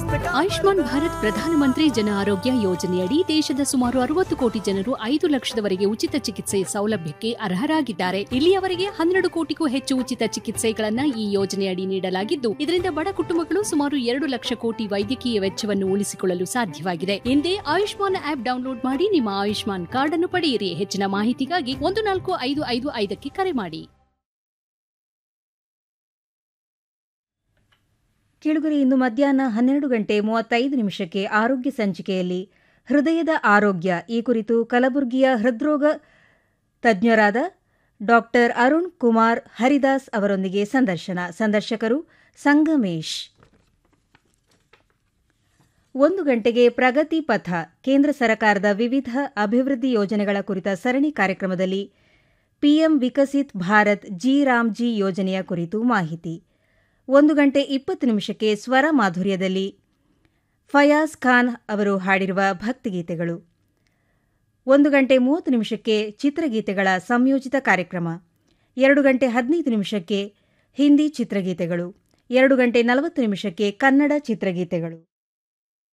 ಆಯುಷ್ಮಾನ್ ಭಾರತ್ ಪ್ರಧಾನಮಂತ್ರಿ ಜನ ಆರೋಗ್ಯ ಯೋಜನೆಯಡಿ ದೇಶದ ಸುಮಾರು ಅರವತ್ತು ಕೋಟಿ ಜನರು ಐದು ಲಕ್ಷದವರೆಗೆ ಉಚಿತ ಚಿಕಿತ್ಸೆ ಸೌಲಭ್ಯಕ್ಕೆ ಅರ್ಹರಾಗಿದ್ದಾರೆ ಇಲ್ಲಿಯವರೆಗೆ ಹನ್ನೆರಡು ಕೋಟಿಗೂ ಹೆಚ್ಚು ಉಚಿತ ಚಿಕಿತ್ಸೆಗಳನ್ನ ಈ ಯೋಜನೆಯಡಿ ನೀಡಲಾಗಿದ್ದು ಇದರಿಂದ ಬಡ ಕುಟುಂಬಗಳು ಸುಮಾರು ಎರಡು ಲಕ್ಷ ಕೋಟಿ ವೈದ್ಯಕೀಯ ವೆಚ್ಚವನ್ನು ಉಳಿಸಿಕೊಳ್ಳಲು ಸಾಧ್ಯವಾಗಿದೆ ಹಿಂದೆ ಆಯುಷ್ಮಾನ್ ಆಪ್ ಡೌನ್ಲೋಡ್ ಮಾಡಿ ನಿಮ್ಮ ಆಯುಷ್ಮಾನ್ ಕಾರ್ಡ್ ಅನ್ನು ಪಡೆಯಿರಿ ಹೆಚ್ಚಿನ ಮಾಹಿತಿಗಾಗಿ ಒಂದು ನಾಲ್ಕು ಐದು ಐದು ಐದಕ್ಕೆ ಕರೆ ಮಾಡಿ ಕಿಳುಗರಿ ಇಂದು ಮಧ್ಯಾಹ್ನ ಹನ್ನೆರಡು ಗಂಟೆ ಮೂವತ್ತೈದು ನಿಮಿಷಕ್ಕೆ ಆರೋಗ್ಯ ಸಂಚಿಕೆಯಲ್ಲಿ ಹೃದಯದ ಆರೋಗ್ಯ ಈ ಕುರಿತು ಕಲಬುರಗಿಯ ಹೃದ್ರೋಗ ತಜ್ಞರಾದ ಡಾಕ್ಟರ್ ಅರುಣ್ ಕುಮಾರ್ ಹರಿದಾಸ್ ಅವರೊಂದಿಗೆ ಸಂದರ್ಶನ ಸಂದರ್ಶಕರು ಸಂಗಮೇಶ್ ಒಂದು ಗಂಟೆಗೆ ಪ್ರಗತಿ ಪಥ ಕೇಂದ್ರ ಸರ್ಕಾರದ ವಿವಿಧ ಅಭಿವೃದ್ಧಿ ಯೋಜನೆಗಳ ಕುರಿತ ಸರಣಿ ಕಾರ್ಯಕ್ರಮದಲ್ಲಿ ಪಿಎಂ ವಿಕಸಿತ್ ಭಾರತ್ ಜಿ ರಾಮ್ಜಿ ಯೋಜನೆಯ ಕುರಿತು ಮಾಹಿತಿ ಒಂದು ಗಂಟೆ ಇಪ್ಪತ್ತು ನಿಮಿಷಕ್ಕೆ ಸ್ವರ ಮಾಧುರ್ಯದಲ್ಲಿ ಫಯಾಜ್ ಖಾನ್ ಅವರು ಹಾಡಿರುವ ಭಕ್ತಿಗೀತೆಗಳು ಒಂದು ಗಂಟೆ ಮೂವತ್ತು ನಿಮಿಷಕ್ಕೆ ಚಿತ್ರಗೀತೆಗಳ ಸಂಯೋಜಿತ ಕಾರ್ಯಕ್ರಮ ಎರಡು ಗಂಟೆ ಹದಿನೈದು ನಿಮಿಷಕ್ಕೆ ಹಿಂದಿ ಚಿತ್ರಗೀತೆಗಳು ಎರಡು ಗಂಟೆ ನಲವತ್ತು ನಿಮಿಷಕ್ಕೆ ಕನ್ನಡ ಚಿತ್ರಗೀತೆಗಳು